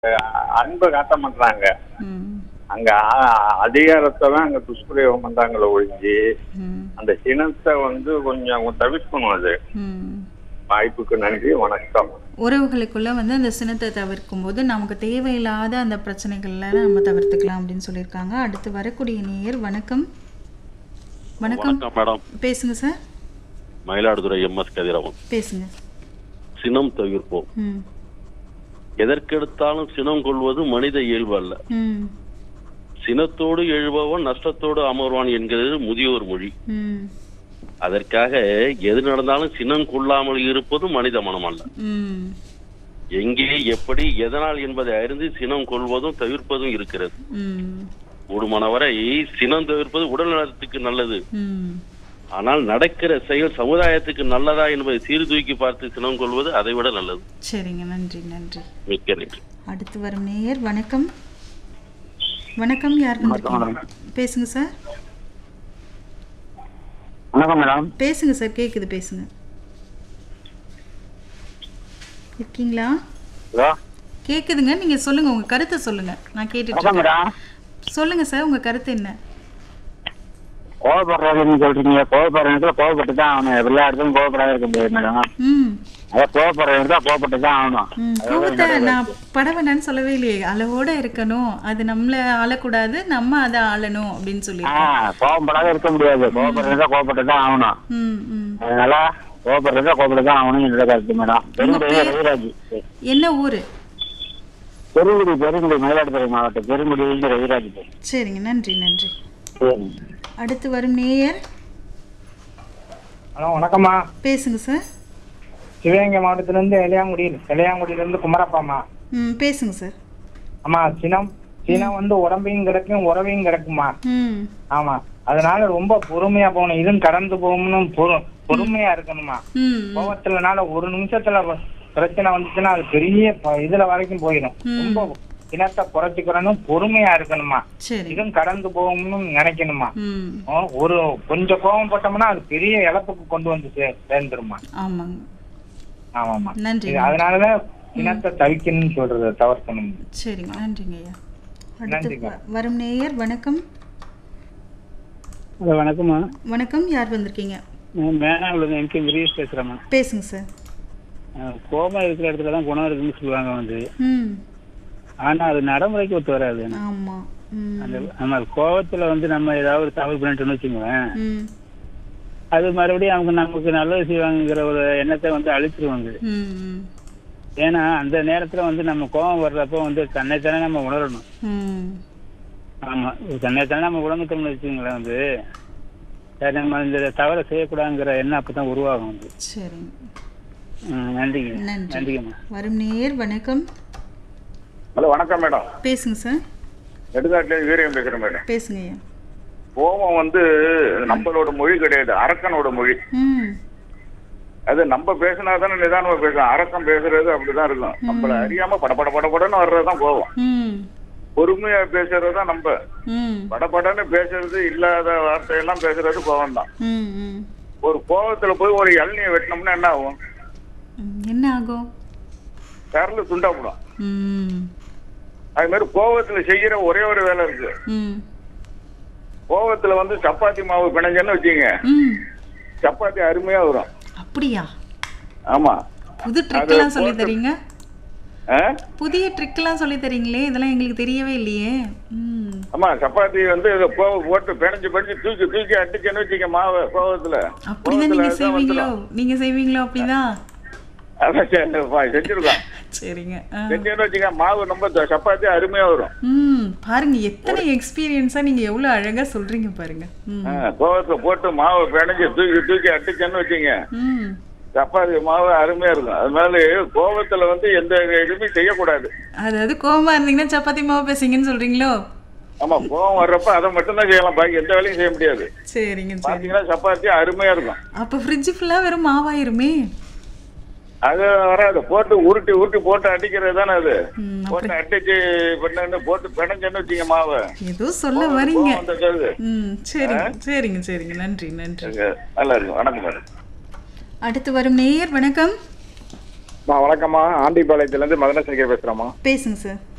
அன்பை காட்ட மாட்டாங்க ம் அங்க அ- அதிகாரத்தை தான் அங்க துஷ்பிரயோகம் பண்றாங்களே ஒழிஞ்சு ம் அந்த சினத்தை வந்து கொஞ்சம் தவிர்க்கணும் அது ம் வாய்ப்புக்கு நன்றி வணக்கம் உறவுகளுக்குள்ள வந்து அந்த சினத்தை தவிர்க்கும் போது நமக்கு தேவையில்லாத அந்த பிரச்சனைகள்ல நம்ம தவிர்த்துக்கலாம் அப்படின்னு சொல்லியிருக்காங்க அடுத்து வரக்கூடிய நேயர் வணக்கம் வணக்கம் வணக்கம் மேடம் பேசுங்க சார் மயிலாடுதுறை எம்எஸ் கதிரவன் பேசுங்க சினம் தவிர்ப்போம் ம் எதற்கெடுத்தாலும் சினம் கொள்வது மனித இயல்பு அல்ல ம் சினத்தோடு எழுபவன் நஷ்டத்தோடு அமர்வான் என்கிறது முதியோர் மொழி ம் அதற்காக எது நடந்தாலும் சினம் கொள்ளாமல் இருப்பது மனித மனம் அல்ல ம் எங்கே எப்படி எதனால் என்பதை அறிந்து சினம் கொள்வதும் தவிர்ப்பதும் இருக்கிறது ம் கூடுமானவரை சினம் தவிர்ப்பது உடல் நலத்துக்கு நல்லது ம் ஆனால் நடக்கிற செயல் சமுதாயத்துக்கு நல்லதா என்பதை சீர்தூக்கி பார்த்து சினம் கொள்வது அதை விட நல்லது சரிங்க நன்றி நன்றி மிக்க நன்றி அடுத்து வரும் நேயர் வணக்கம் வணக்கம் யார் வந்திருக்கீங்க பேசுங்க சார் வணக்கம் மேடம் பேசுங்க சார் கேக்குது பேசுங்க இருக்கீங்களா ஹலோ கேக்குதுங்க நீங்க சொல்லுங்க உங்க கருத்தை சொல்லுங்க நான் கேட்டுட்டு வணக்கம் இருக்கேன் மேடம் சொல்லுங்க சார் உங்க கருத்து என்ன கோவப்படுறதுன்னு சொல்றீங்க கோவப்படுற நேரத்தில் கோவப்பட்டு தான் ஆகணும் எல்லா இடத்துலையும் கோவப்படாத இருக்க முடியாது மேடம் ம் அதான் கோவப்படுற நேரத்தில் கோவப்பட்டு தான் ஆகணும் ம் அதாவது கோபத்தை என்னோட நான் பட வேண்டாம்னு சொல்லவே இல்லையே அளவோட இருக்கணும் அது நம்மள ஆளக்கூடாது நம்ம அதை ஆளணும் அப்படின்னு ஆ சொல்லியிருக்கேன் கோவப்படாத இருக்க முடியாது கோவப்படுற நேரத்தில் கோவப்பட்டு தான் ஆகணும் ம் ம் அதனால கோவப்படுறதா கோவப்பட்டு தான் ஆகணும் என்னோட கருத்து மேடம் பெருங்குடி பேர்? ரவிராஜ் என்ன ஊரு பெருங்குடி பெருங்குடி மயிலாடுதுறை மாவட்டம் பெருங்குடியிலிருந்து ரவிராஜ் பேசுறேன். சரிங்க நன்றி நன்றி சரி அடுத்து வரும் நேயர் ஹலோ வணக்கம்மா பேசுங்க சார் சிவகங்கை மாவட்டத்திலேருந்து எளியாங்குடி எளியாங்குடியிலேருந்து குமரப்பாம்மா ம் பேசுங்க சார் அம்மா சினம் சினம் வந்து உடம்பையும் கிடக்கும் உறவையும் கிடக்குமா ம் ஆமா அதனால ரொம்ப பொறுமையா போகணும் இதுவும் கடந்து போகணும்னு பொறு பொறுமையா இருக்கணுமா ம் கோவத்துலனால ஒரு நிமிஷத்துல வ- பிரச்சனை வந்துச்சுன்னா அது பெரிய ப- இதுல வரைக்கும் போயிடும் ம். ரொம்ப இனத்தை குறைச்சிக்கிறனும் பொறுமையா இருக்கணுமா சரி இதுவும் கடந்து போகணும்னு நினைக்கணுமா ம் ஆ, ஒரு கொஞ்சம் கோபம் போட்டோம்னா அது பெரிய இழப்புக்கு கொண்டு வந்து சே- சேர்ந்துருமா ஆமாங்க ஆமாமா நன்றி இது அதனாலதான் இனத்தை தவிக்கணும்னு சொல்றது தவிர்க்கணும் சரிங்க நன்றிங்க ஐயா அடுத்து நன்றிங்க. வ- வரும் நேயர் வணக்கம் ஹலோ வணக்கம்மா வணக்கம் யார் வந்திருக்கீங்க நான் மேனாவில் எம்கே கிரீஷ் பேசுகிறேம்மா பேசுங்க சார் கோபம் இருக்கிற இடத்துல தான் குணம் இருக்குன்னு சொல்லுவாங்க வந்து ம் ஆனால் அது நடைமுறைக்கு ஒத்து வராது ஆமா ம் அந்த நம்ம கோவத்துல வந்து நம்ம ஏதாவது ஒரு தவறு பண்ணிட்டோம்னு வச்சுக்கோங்களேன் ம் அது மறுபடியும் அவங்க நமக்கு நல்லது செய்வாங்கங்கிற ஒரு எண்ணத்தை வந்து அழிச்சிருவாங்க ம் ம் ஏன்னா அந்த நேரத்துல வந்து நம்ம கோபம் வர்றப்போ வந்து தன்னைத்தானே நம்ம உணரணும் ம் ஆமா தன்னைத்தானே நம்ம உணர்ந்துட்டோம்னு வச்சுக்கோங்களேன் வந்து சரி நம்ம இந்த தவறை செய்யக்கூடாதுங்கிற எண்ணம் அப்பதான் உருவாகும் வந்து சரிங்க ம், நன்றிங்க நன்றி நன்றிங்கம்மா வரும் நேயர் வணக்கம் ஹலோ வணக்கம் மேடம் பேசுங்க சார் நெடுங்காட்டிலே வீரியம் பேசுறேன் மேடம் பேசுங்க ஐயா கோபம் வந்து நம்மளோட மொழி கிடையாது அரக்கனோட மொழி ம் அது நம்ம பேசினா தானே நிதானமா பேசலாம் அரக்கம் பேசுறது அப்படிதான் இருக்கும் நம்மள அறியாம பட பட பட படன்னு வர்றதுதான் கோபம் ம் பொறுமையா பேசுறது தான் நம்ம ம் படபடன்னு பேசுறது இல்லாத வார்த்தையெல்லாம் பேசுறது கோபம் தான் ம் ம் ஒரு கோபத்துல போய் ஒரு இளநியை வெட்டினோம்னா என்ன ஆகும் ம், என்ன ஆகும் கரல துண்டாப்படும் ம் அது மாதிரி கோபத்துல செய்யற ஒரே ஒரு வேலை இருக்கு ம் கோபத்துல வந்து சப்பாத்தி மாவு பிணைஞ்சன்னு வச்சுங்க ம் சப்பாத்தி அருமையா வரும் அப்படியா ஆமா புது ட்ரிக்கெல்லாம் சொல்லி போட்டு- தரீங்க ஆ? புதிய ட்ரிக்கெல்லாம் சொல்லி தரீங்களே இதெல்லாம் எங்களுக்கு தெரியவே இல்லையே ம் ஆமா சப்பாத்தி வந்து இதை கோவ போட்டு பிணைஞ்சு பிணைஞ்சு தூக்கி தூக்கி அடிச்சேன்னு வச்சுக்க மாவு கோபத்துல அப்படிதான் நீங்க கோவத்துல அதான் செய்வீங்களோ வந்துரும். நீங்க செய்வீங்களோ அப்படிதான் அதான் சரி, வா, செஞ்சிருக்கோம் சரிங்க ஆ. செஞ்சேன்னு வச்சுக்க மாவு நம்ம த- சப்பாத்தி அருமையா வரும் ம் பாருங்க எத்தனை எக்ஸ்பீரியன்ஸா நீங்க எவ்வளவு அழகா சொல்றீங்க பாருங்க ம் ஆ, கோவத்துல போட்டு மாவு பிணைஞ்சு தூக்கி தூக்கி அடிச்சேன்னு வச்சுங்க ம் சப்பாத்தி மாவு அருமையா இருக்கும் அது மாதிரி கோபத்துல வந்து எந்த இதுவுமே செய்யக்கூடாது அதாவது கோவமா இருந்தீங்கன்னா சப்பாத்தி மாவு பேசுங்கன்னு சொல்றீங்களோ ஆமா கோவம் வர்றப்ப அதை மட்டும்தான் செய்யலாம் பாக்கி எந்த வேலையும் செய்ய முடியாது சரிங்க சரி பாத்தீங்கன்னா சப்பாத்தி அருமையா இருக்கும் அப்ப ஃப்ரிட்ஜ் ஃபுல்லா வெறும் மாவாயிருமே அது வராது போட்டு உருட்டி உருட்டி போட்டு அடிக்கிறது தானே அது ம், போட்டு அடிச்சு பண்ணு போட்டு பிணைஞ்சேன்னு வச்சுங்க மாவை ஏதோ சொல்ல வரீங்க கோவம் வந்துடுது. ம் சரிங்க சரிங்க சரிங்க நன்றி நன்றி நல்லா இருக்கும் வணக்கம் மேடம் அடுத்து வரும் நேயர் வணக்கம் நான் வணக்கம்மா ஆண்டிபாளையத்துல இருந்து மதனசேகர் பேசுறேம்மா பேசுங்க சார்